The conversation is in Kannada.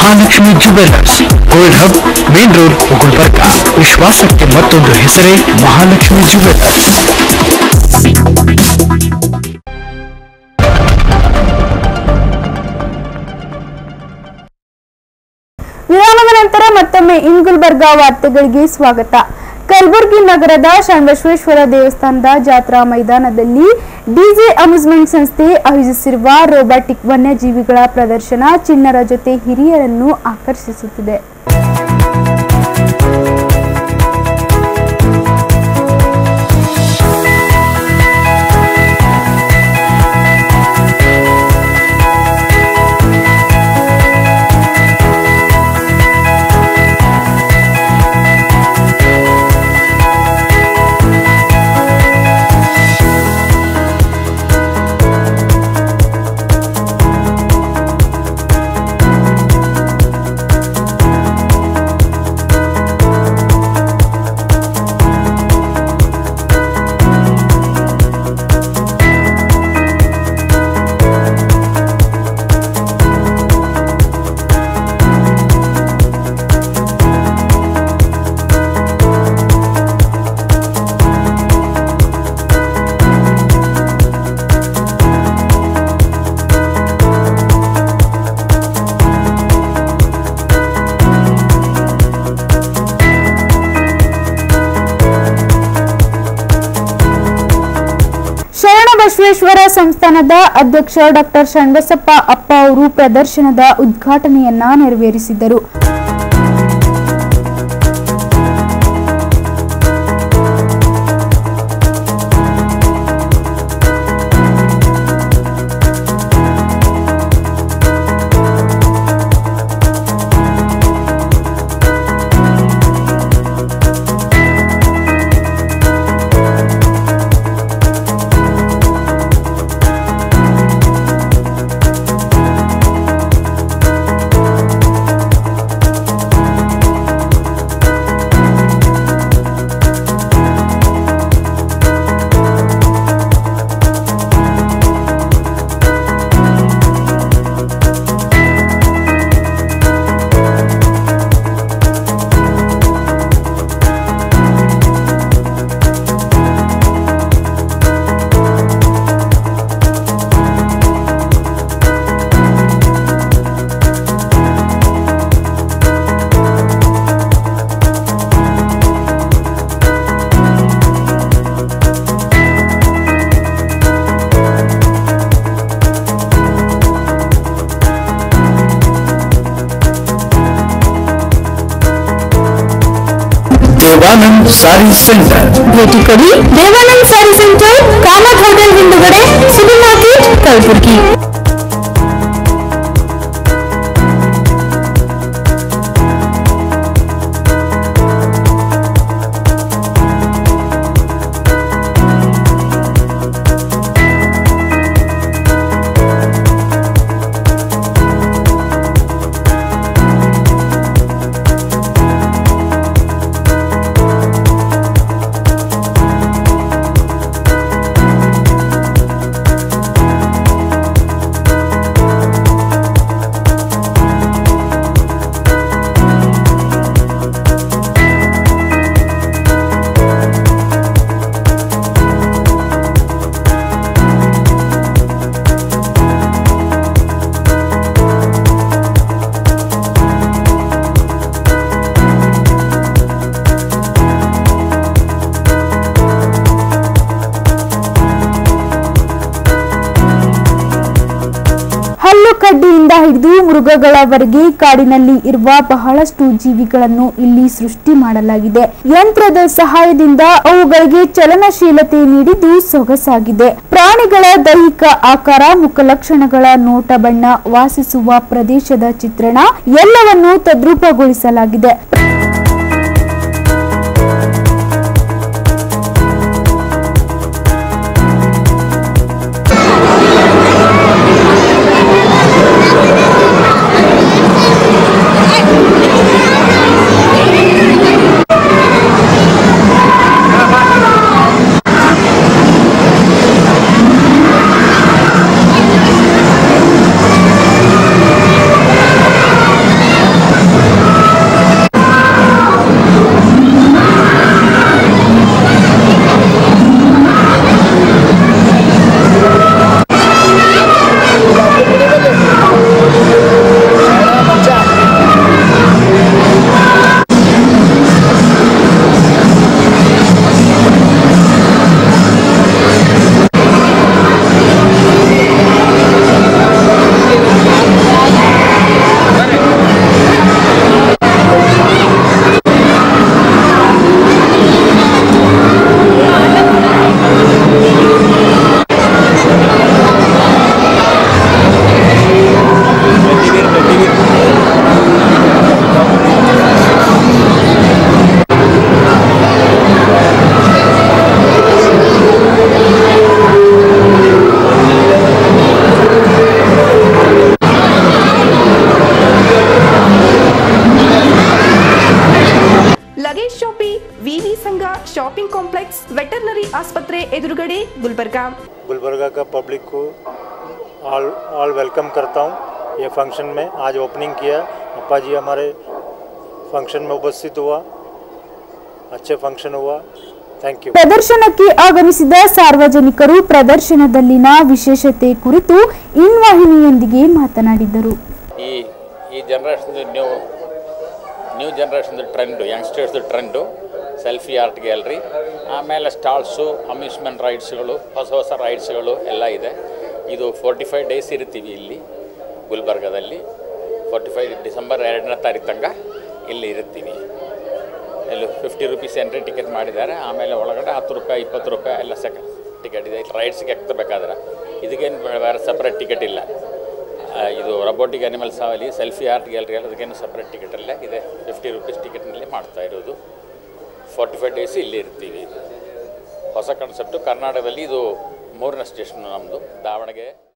Mahalakshmi jewellers gold hub main road Gulbarga ವಿಶ್ವಾಸಕ್ಕೆ ಮತ್ತೊಂದು ಹೆಸರೇ ಮಹಾಲಕ್ಷ್ಮಿ ಜುವೆಲ್ಲರ್ಸ್ ವಿರಾಮದ ನಂತರ ಮತ್ತೊಮ್ಮೆ ಇನ್ ಗುಲ್ಬರ್ಗಾ ವಾರ್ತೆಗಳಿಗೆ ಸ್ವಾಗತ ಕಲಬುರಗಿ ನಗರದ ಶರಣಬಸವೇಶ್ವರ ದೇವಸ್ಥಾನದ ಜಾತ್ರಾ ಮೈದಾನದಲ್ಲಿ ಡಿಜೆ ಅಮ್ಯೂಸ್ಮೆಂಟ್ ಸಂಸ್ಥೆ ಆಯೋಜಿಸಿರುವ ರೋಬೋಟಿಕ್ ವನ್ಯಜೀವಿಗಳ ಪ್ರದರ್ಶನ ಚಿಣ್ಣರ ಜೊತೆ ಹಿರಿಯರನ್ನು ಆಕರ್ಷಿಸುತ್ತಿದೆ ಶರಣಬಸವೇಶ್ವರ ಸಂಸ್ಥಾನದ ಅಧ್ಯಕ್ಷ ಡಾಕ್ಟರ್ ಶರಣಬಸಪ್ಪ ಅಪ್ಪ ಅವರು ಪ್ರದರ್ಶನದ ಉದ್ಘಾಟನೆಯನ್ನ ನೆರವೇರಿಸಿದರು ದೇವಾನಂದ್ ಸಾರಿ ಸೆಂಟರ್ ಭೇಟಿ ಕೊಡಿ ದೇವಾನಂದ್ ಸ್ಯಾರಿ ಸೆಂಟರ್ ಕಾಮತ್ ಹೋಟೆಲ್ ಹಿಂದುಗಡೆ ಸೂಪರ್ ಮಾರ್ಕೆಟ್ ಕಲಬುರಗಿ ಹಲ್ಲು ಕಡ್ಡಿಯಿಂದ ಹಿಡಿದು ಮೃಗಗಳವರೆಗೆ ಕಾಡಿನಲ್ಲಿ ಇರುವ ಬಹಳಷ್ಟು ಜೀವಿಗಳನ್ನು ಇಲ್ಲಿ ಸೃಷ್ಟಿ ಮಾಡಲಾಗಿದೆ ಯಂತ್ರದ ಸಹಾಯದಿಂದ ಅವುಗಳಿಗೆ ಚಲನಶೀಲತೆ ನೀಡಿದ್ದು ಸೊಗಸಾಗಿದೆ ಪ್ರಾಣಿಗಳ ದೈಹಿಕ ಆಕಾರ ಮುಖಲಕ್ಷಣಗಳ ನೋಟ ಬಣ್ಣ ವಾಸಿಸುವ ಪ್ರದೇಶದ ಚಿತ್ರಣ ಎಲ್ಲವನ್ನೂ ತದ್ರೂಪಗೊಳಿಸಲಾಗಿದೆ ¡Vamos! ಆಸ್ಪತ್ರೆ ಎದುರುಗಡೆ ಗುಲ್ಬರ್ಗಾ गुलबर्गा का पब्लिक को ऑल ऑल वेलकम करता हूँ ये फंक्शन में आज ओपनिंग किया अप्पा जी हमारे फंक्शन में उपस्थित हुआ अच्छे फंक्शन हुआ थैंक यू ಪ್ರದರ್ಶನಕ್ಕೆ ಆಗಮಿಸಿದ ಸಾರ್ವಜನಿಕರು ಪ್ರದರ್ಶನದಲ್ಲಿನ ವಿಶೇಷತೆ ಕುರಿತು ಇನ್ವಾಹಿನಿಯೊಂದಿಗೆ ಮಾತನಾಡಿದರು ಈ ಈ ಜನ್ರೇಷನ್ದು ನ್ಯೂ ನ್ಯೂ ಜನ್ರೇಷನ್ದು ಟ್ರೆಂಡು ಯಂಗ್ಸ್ಟರ್ಸ್ದು ಟ್ರೆಂಡು ಸೆಲ್ಫಿ ಆರ್ಟ್ ಗ್ಯಾಲರಿ ಆಮೇಲೆ ಸ್ಟಾಲ್ಸು ಅಮ್ಯೂಸ್ಮೆಂಟ್ ರೈಡ್ಸ್ಗಳು ಹೊಸ ಹೊಸ ರೈಡ್ಸ್ಗಳು ಎಲ್ಲ ಇದೆ ಇದು ಫೋರ್ಟಿ ಫೈವ್ ಡೇಸ್ ಇರ್ತೀವಿ ಇಲ್ಲಿ ಗುಲ್ಬರ್ಗದಲ್ಲಿ ಫೋರ್ಟಿ ಫೈವ್ ಡಿಸೆಂಬರ್ ಎರಡನೇ ತಾರೀಕು ತನಕ ಇಲ್ಲಿ ಇರ್ತೀವಿ ಇಲ್ಲಿ ಫಿಫ್ಟಿ ರುಪೀಸ್ ಎಂಟ್ರಿ ಟಿಕೆಟ್ ಮಾಡಿದ್ದಾರೆ ಆಮೇಲೆ ಒಳಗಡೆ ಹತ್ತು ರೂಪಾಯಿ ಇಪ್ಪತ್ತು ರೂಪಾಯಿ ಎಲ್ಲ ಸೆಕ ಟಿಕೆಟ್ ಇದೆ ರೈಡ್ಸ್ಗೆ ಎಕ್ತಬೇಕಾದ್ರೆ ಇದಕ್ಕೇನು ಬೇರೆ ಸಪ್ರೇಟ್ ಟಿಕೆಟ್ ಇಲ್ಲ ಆ, ಇದು ರೊಬೋಟಿಕ್ ಅನಿಮಲ್ಸ್ ಆಗಲಿ ಸೆಲ್ಫಿ ಆರ್ಟ್ ಗ್ಯಾಲರಿ ಎಲ್ಲ ಅದಕ್ಕೇನು ಸಪ್ರೇಟ್ ಟಿಕೆಟಲ್ಲೇ ಇದೆ ಫಿಫ್ಟಿ ರುಪೀಸ್ ಟಿಕೆಟ್ನಲ್ಲಿ ಮಾಡ್ತಾ ಇರೋದು ಫೋರ್ಟಿ ಫೈವ್ ಡೇಸ್ ಇಲ್ಲಿ ಇರ್ತೀವಿ ಹೊಸ ಕಾನ್ಸೆಪ್ಟು ಕರ್ನಾಟಕದಲ್ಲಿ ಇದು ಮೂರನೇ ಸ್ಟೇಷನ್ ನಮ್ಮದು ದಾವಣಗೆರೆ